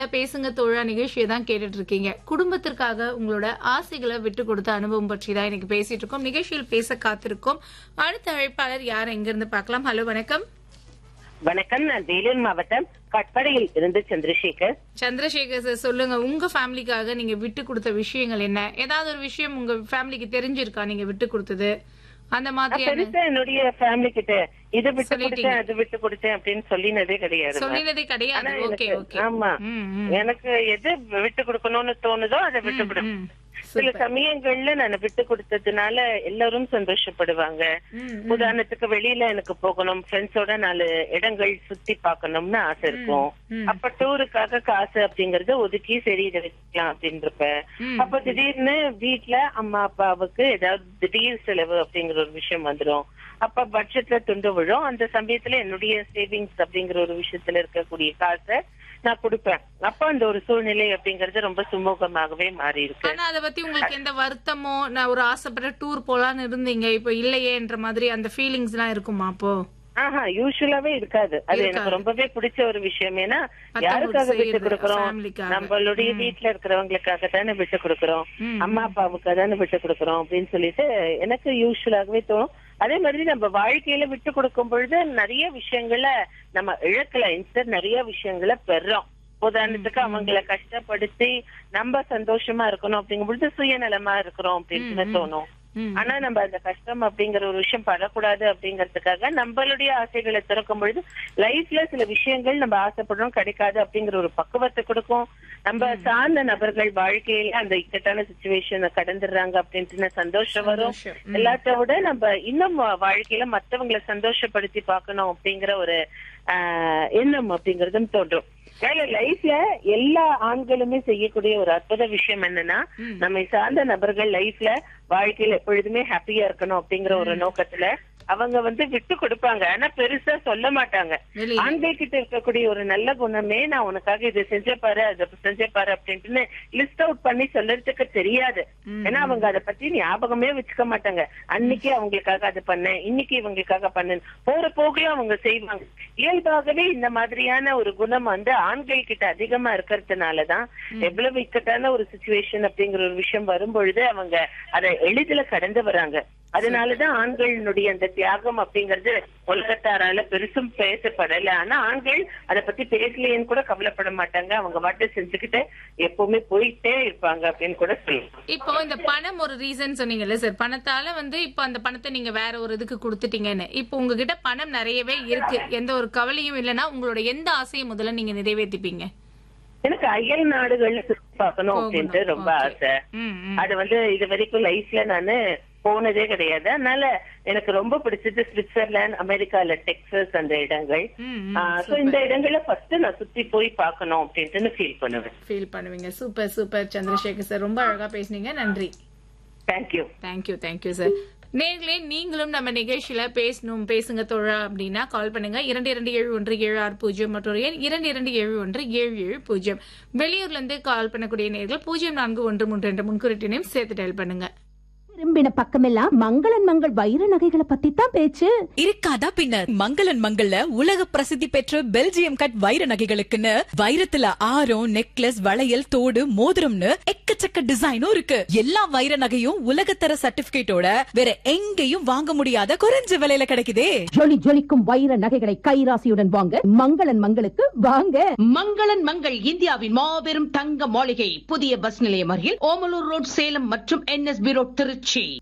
பேசுங்க தோழா நிகழ்ச்சியை தான் கேட்டுட்டு இருக்கீங்க குடும்பத்திற்காக உங்களோட ஆசைகளை விட்டு கொடுத்த அனுபவம் பற்றி தான் இன்னைக்கு பேசிட்டு இருக்கோம் நிகழ்ச்சியில் பேச காத்திருக்கோம் அடுத்த அழைப்பாளர் யார் எங்க இருந்து பார்க்கலாம் ஹலோ வணக்கம் வணக்கம் நான் வேலூர் மாவட்டம் கட்படையில் இருந்து சந்திரசேகர் சந்திரசேகர் சார் சொல்லுங்க உங்க ஃபேமிலிக்காக நீங்க விட்டு கொடுத்த விஷயங்கள் என்ன ஏதாவது ஒரு விஷயம் உங்க ஃபேமிலிக்கு தெரிஞ்சிருக்கா நீங்க விட்டு கொடுத்தது அந்த நான் மாதிரியான பெருசா என்னுடைய ஃபேமிலி கிட்ட இது விட்டு சொல்லிட்டீங்க. கொடுத்தேன் அது விட்டு கொடுத்தேன் அப்படின்னு சொல்லினதே கிடையாது சொல்லினதே கிடையாது ஆனா ஓகே எனக்கு- ஓகே ஆமா ம், ம். எனக்கு எது விட்டு கொடுக்கணும்னு தோணுதோ அதை விட்டு கொடு ம், சில சூப்பர். சமயங்கள்ல நான் விட்டு கொடுத்ததுனால எல்லாரும் சந்தோஷப்படுவாங்க ம், ம். உதாரணத்துக்கு வெளியில எனக்கு போகணும் ஃப்ரெண்ட்ஸோட நாலு இடங்கள் சுத்தி பார்க்கணும்னு ஆசை இருக்கும் ம். அப்ப டூருக்காக காசு அப்படிங்கறத ஒதுக்கி சரி இதை வச்சுக்கலாம் அப்படின்னு இருப்பேன் ம். அப்ப திடீர்னு வீட்ல அம்மா அப்பாவுக்கு ஏதாவது திடீர் செலவு அப்படிங்கிற ஒரு விஷயம் வந்துரும் அப்ப பட்ஜெட்ல துண்டு விழும் அந்த சமயத்துல என்னுடைய சேவிங்ஸ் அப்படிங்கிற ஒரு விஷயத்துல இருக்கக்கூடிய காசை நான் கொடுப்பேன் அப்ப அந்த ஒரு சூழ்நிலை அப்படிங்கறது ரொம்ப சுமூகமாகவே மாறி இருக்கு ஆனா அத பத்தி உங்களுக்கு எந்த வருத்தமோ நான் ஒரு ஆசைப்பட்ட டூர் போலான்னு இருந்தீங்க இப்ப இல்லையேன்ற மாதிரி அந்த ஃபீலிங்ஸ் எல்லாம் இருக்குமா அப்போ ஆஹா யூஸ்வலாவே இருக்காது அது இருக்காது. எனக்கு ரொம்பவே பிடிச்ச ஒரு விஷயம் ஏன்னா மத்தவங்களுக்கு யாருக்காக விட்டு செய்யறது, கொடுக்கறோம் ஃபேமிலிக்காக. நம்மளுடைய வீட்டுல இருக்கிறவங்களுக்காக தானே விட்டு கொடுக்கறோம் ம், அம்மா அப்பாவுக்கு தானே விட்டு கொடுக்கறோம் அப்படின்னு சொல்லிட்டு எனக்கு யூஸ்வலாகவே தோணும் அதே மாதிரி நம்ம வாழ்க்கையில விட்டு கொடுக்கும் பொழுது நிறைய விஷயங்களை நம்ம இழக்கல இன்ஸ்டர் நிறைய விஷயங்களை பெறோம் உதாரணத்துக்கு அவங்கள கஷ்டப்படுத்தி நம்ம சந்தோஷமா இருக்கணும் அப்படிங்கும் பொழுது சுயநலமா இருக்கிறோம் அப்படின்னு தோணும் ம். ஆனா நம்ம அந்த கஷ்டம் அப்படிங்கிற ஒரு விஷயம் படக்கூடாது அப்படிங்கறதுக்காக நம்மளுடைய ஆசைகளை திறக்கும் பொழுது லைஃப்ல சில விஷயங்கள் நம்ம ஆசைப்படுறோம் கிடைக்காது அப்படிங்கிற ஒரு பக்குவத்தை கொடுக்கும் நம்ம சார்ந்த நபர்கள் வாழ்க்கையில அந்த இக்கட்டான சுச்சுவேஷனை கடந்துடுறாங்க அப்படின்ட்டு சந்தோஷம் வரும் சந்தோஷம். எல்லாத்த விட நம்ம இன்னும் வாழ்க்கையில மத்தவங்களை சந்தோஷப்படுத்தி பார்க்கணும் அப்படிங்கிற ஒரு ஆஹ், எண்ணம் அப்படிங்கறதும் தோன்றும் வேலை லைஃப்ல எல்லா ஆண்களுமே செய்யக்கூடிய ஒரு அற்புத விஷயம் என்னன்னா ம். நம்மை சார்ந்த நபர்கள் லைஃப்ல வாழ்க்கையில எப்பொழுதுமே ஹாப்பியா இருக்கணும் அப்படிங்கிற ஒரு நோக்கத்துல அவங்க வந்து விட்டு கொடுப்பாங்க ஆனா பெருசா சொல்ல மாட்டாங்க வெளியில. ஆண்கள் கிட்ட இருக்கக்கூடிய ஒரு நல்ல குணமே நான் உனக்காக இதை செஞ்ச பாரு அதை செஞ்ச பாரு அப்படின்ட்டு லிஸ்ட் அவுட் பண்ணி சொல்றதுக்கு தெரியாது ம். ஏன்னா அவங்க அதை பத்தி ஞாபகமே வச்சுக்க மாட்டாங்க அன்னைக்கு அவங்களுக்காக அது பண்ணேன் இன்னைக்கு இவங்களுக்காக பண்ணேன் போற போகல அவங்க செய்வாங்க இயல்பாகவே இந்த மாதிரியான ஒரு குணம் வந்து ஆண்கள் கிட்ட அதிகமா இருக்கிறதுனாலதான் எவ்வளவு இக்கட்டான ஒரு சுச்சுவேஷன் அப்படிங்கிற ஒரு விஷயம் வரும்பொழுது அவங்க அதை எளிதில கடந்து வராங்க அதனாலதான் ஆண்களினுடைய அந்த தியாகம் அப்படிங்கறது உலகத்தாரால பெருசும் பேசப்படல ஆனா ஆண்கள் அதை பத்தி பேசலையேன்னு கூட கவலைப்பட மாட்டாங்க அவங்க வாட்டு செஞ்சுக்கிட்டு எப்பவுமே போயிட்டே இருப்பாங்க அப்படின்னு கூட சொல்லலாம் இப்போ இந்த பணம் ஒரு ரீசன் சொன்னீங்கல்ல சார் பணத்தால வந்து இப்போ அந்த பணத்தை நீங்க வேற ஒரு இதுக்கு கொடுத்துட்டீங்கன்னு இப்போ உங்ககிட்ட பணம் நிறையவே இருக்கு எந்த ஒரு கவலையும் இல்லைன்னா உங்களோட எந்த ஆசையை முதல்ல நீங்க நிறைவேற்றிப்பீங்க எனக்கு அயல் நாடுகள்ல சுத்தி பார்க்கணும் அப்படின்ட்டு ரொம்ப Okay. ஆசை ம், ம். அது வந்து இது வரைக்கும் லைஃப்ல நானு போனதே கிடையாது அதனால எனக்கு ரொம்ப பிடிச்சது சுவிட்சர்லாந்து அமெரிக்கால டெக்சஸ் அந்த இடங்கள் ம், ம். சோ இந்த இடங்களை ஃபர்ஸ்ட் நான் சுத்தி போய் பார்க்கணும் அப்படின்ட்டு ஃபீல் பண்ணுவேன் ஃபீல் பண்ணுவீங்க சூப்பர் சூப்பர் சந்திரசேகர் சார் ரொம்ப அழகா பேசுனீங்க நன்றி தேங்க்யூ தேங்க்யூ தேங்க்யூ சார் நேர்களே நீங்களும் நம்ம நிகழ்ச்சியில பேசணும் பேசுங்க தோழா அப்படின்னா கால் பண்ணுங்க இரண்டு இரண்டு ஏழு ஒன்று ஏழு ஆறு பூஜ்ஜியம் மற்றொரு எண் இரண்டு இரண்டு ஏழு ஒன்று ஏழு ஏழு பூஜ்ஜியம் வெளியூர்ல இருந்து கால் பண்ணக்கூடிய நேர்கள் பூஜ்ஜியம் நான்கு ஒன்று மூன்று என்ற முன்குறிட்டினையும் சேர்த்து டயல் பண்ணுங்க திரும்பின பக்கமெல்லாம் மங்களன் மங்கள் வைர நகைகளை பத்தி தான் பேச்சு இருக்காதா பின்ன மங்களன் மங்கள்ல உலக பிரசித்தி பெற்ற பெல்ஜியம் கட் வைர நகைகளுக்குன்னு வைரத்துல ஆரம் நெக்லஸ் வளையல் தோடு மோதிரம்னு எக்கச்சக்க டிசைனும் இருக்கு எல்லா வைர நகையும் உலகத்தர சர்டிபிகேட்டோட வேற எங்கேயும் வாங்க முடியாத குறைஞ்ச விலையில கிடைக்குதே ஜொலி ஜொலிக்கும் வைர நகைகளை கைராசியுடன் வாங்க மங்களன் மங்களுக்கு வாங்க மங்களன் மங்கள் இந்தியாவின் மாபெரும் தங்க மாளிகை புதிய பஸ் நிலையம் அருகில் ஓமலூர் ரோட் சேலம் மற்றும் என்எஸ்பி ரோட் திருச்சி